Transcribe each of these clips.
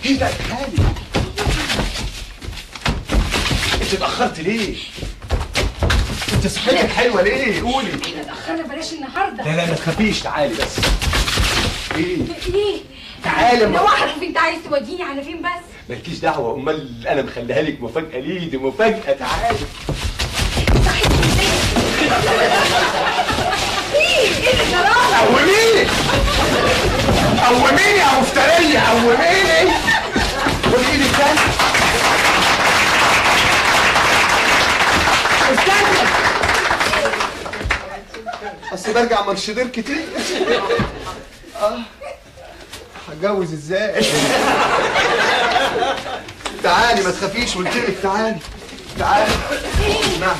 ايه ده تعالي انت اتاخرت ليه انت صحتك حلوه ليه قولي احنا اتأخرنا بلاش النهارده لا لا ما تخافيش تعالي بس ايه ايه تعالي ما- لو اعرف انت عايز توديني على فين بس مالكيش دعوه امال انا مخليها لك مفاجاه ليه دي مفاجاه تعالي صحيت ازاي ايه ايه اللي جرالك قوميني قوميني يا مفترية قوميني خدي ايدي التانية استنى اصل برجع مرشدير كتير اه هتجوز ازاي تعالي ما تخافيش قلت لك تعالي تعالي نعم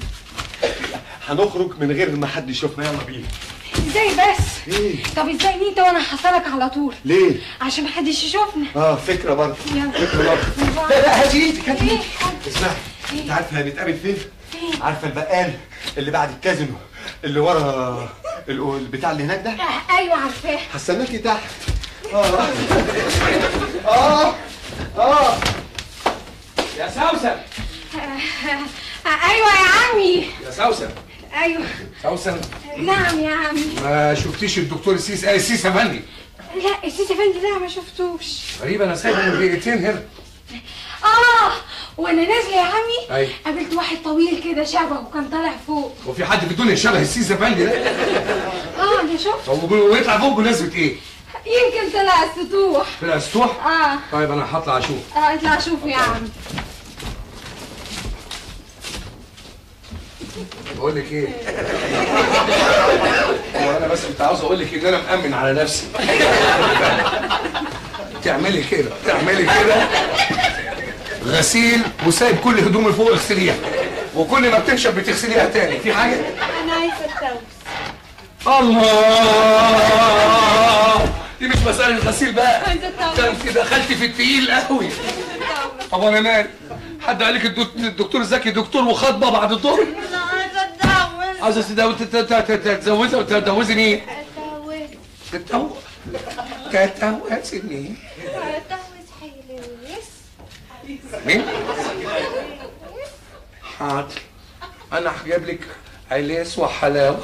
هنخرج من غير ما حد يشوفنا يلا بينا ازاي بس ايه طب ازاي ان انت وانا حصلك على طول ليه عشان محدش يشوفنا اه فكرة برضه يلا. فكرة برضه لا لا هاتي ايدك هاتي ايه ايدك اسمعي انت عارفة هنتقابل فين؟ فين؟ عارفة البقال اللي بعد الكازينو اللي ورا ال- البتاع اللي هناك ده؟ آه، ايوه عارفاه هستناكي تحت اه اه اه يا سوسن آه، ايوه يا عمي يا سوسن ايوه سوسن نعم يا عمي ما شفتيش الدكتور السيس آه السيس افندي لا السيسي فندي لا ما شفتوش غريبة انا سايبه من دقيقتين هنا اه وانا نازله يا عمي أيوة. قابلت واحد طويل كده شبهه وكان طالع فوق وفي حد في الدنيا شبه السيس افندي ده اه انا شفت طب ويطلع فوق بمناسبة ايه؟ يمكن طلع السطوح في الاسطوح؟ اه طيب انا هطلع اشوف اه اطلع شوف يا عم بقول لك ايه؟ هو انا بس كنت عاوز اقول لك ان انا مأمن على نفسي تعملي كده تعملي كده غسيل وسايب كل هدومي فوق اغسليها وكل ما بتنشف بتغسليها تاني في حاجه انا عايزه اتجوز الله دي مش مسألة غسيل بقى عايزة أتجوز. ده انت دخلتي في التقيل قوي طب انا مالي حد قال لك الدك- الدكتور زكي دكتور وخاطبه بعد الظهر انا عايزه اتجوز عاوزه تتجوزي تتجوزي وتتجوزي مين؟ اتجوز تتجوزي مين؟ اتجوز حلويس مين؟ حاضر انا هجيب لك عليس وحلاوه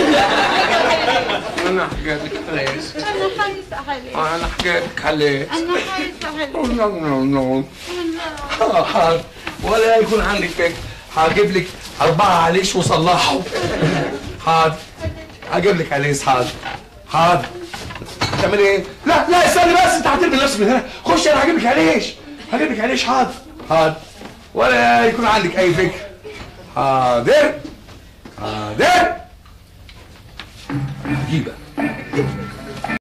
انا هجيب لك عليس انا عايزه حلويس انا هجيب لك عليس انا عايزه حلويس نو نو نو حاضر ولا يكون عندك فكر هجيب لك أربعة عليش وصلحوا حاضر هجيب لك عليس حاضر حاضر تعمل ايه؟ لا لا استني بس انت هترمي نفسك من هنا خش انا هجيب لك عليش هجيب لك عليش حاضر حاضر ولا يكون عندك اي فكر حاضر حاضر عجيبة